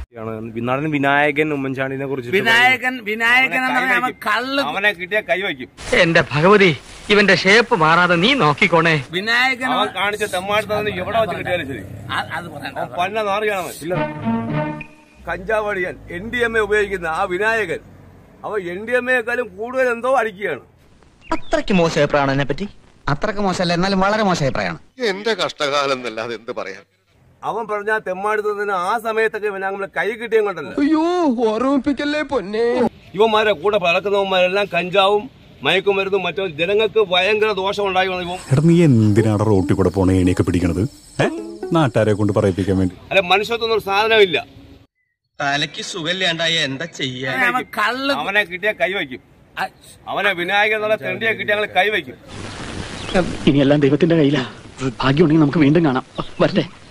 നടൻ വിനായകൻ ഉമ്മൻചാണ്ടിനെ കുറിച്ച് വിനായകൻ വിനായകൻ എന്ന് പറഞ്ഞാൽ അവൻ കള്ള് അവനെ കിട്ടിയ കൈവയ്ക്കും എന്റെ ഭഗവതി ഇവന്റെ ഷേപ്പ് മാറാതെ നീ നോക്കിക്കോണേ വിനായകൻ അവൻ കാണിച്ച തെമ്മാടുത്തന്ന് എവിടെ വെച്ച് കിട്ടിയാലും ശരി ആ- അത് പറയണ്ട അവൻ പന്ന നാറിയാണ് ഇല്ല കഞ്ചാവടിയൻ എൻ ഡി എം എ ഉപയോഗിക്കുന്ന ആ വിനായകൻ അവൻ എൻ ഡി എം എക്കാളും കൂടുതൽ എന്തോ അടിക്കുകയാണ് അത്രയ്ക്ക് മോശം അഭിപ്രായമാണ് എന്നെ പറ്റി അത്രയ്ക്ക് മോശമല്ല എന്നാലും വളരെ മോശം അഭിപ്രായമാണ് എന്റെ കഷ്ടകാലം എന്നല്ലാതെ എന്ത് പറയാൻ അവൻ പറഞ്ഞ ആ തെമ്മാടുത്തതിന് ആ സമയത്തൊക്കെ ഞങ്ങൾ കൈ കിട്ടിയും കൊണ്ടല്ല അയ്യോ ഓർമ്മിപ്പിക്കല്ലേ പൊന്നെ ഇവന്മാരെ കൂടെ പറക്കുന്നവന്മാരെല്ലാം കഞ്ചാവും മയക്കുമരുന്നും മറ്റോ ജനങ്ങൾക്ക് ഭയങ്കര ദോഷം ഉണ്ടായി വന്നു ഇവൻ എടാ നീ എന്തിനാണ് റോട്ടിൽ കൂടെ പോണ ഏണിയൊക്കെ പിടിക്കണത് ഏ നാട്ടുകാരെ കൊണ്ട് പറയിപ്പിക്കാൻ വേണ്ടി അല്ല മനുഷ്യത്വം എന്നൊരു സാധനമില്ല തലയ്ക്ക് സുഖമില്ലാണ്ടായ എന്താ ചെയ്യാ അവൻ കള്ള് അവനെ കിട്ടിയ കൈവയ്ക്കും ആ, അവനെ വിനായകൻ എന്നുള്ള തെണ്ടിയെ കിട്ടിയ ഞങ്ങൾ കൈവയ്ക്കും ഇനിയെല്ലാം ദൈവത്തിന്റെ കയ്യിലാ ഭാഗ്യമുണ്ടെങ്കിൽ നമുക്ക് വീണ്ടും കാണാം വരട്ടെ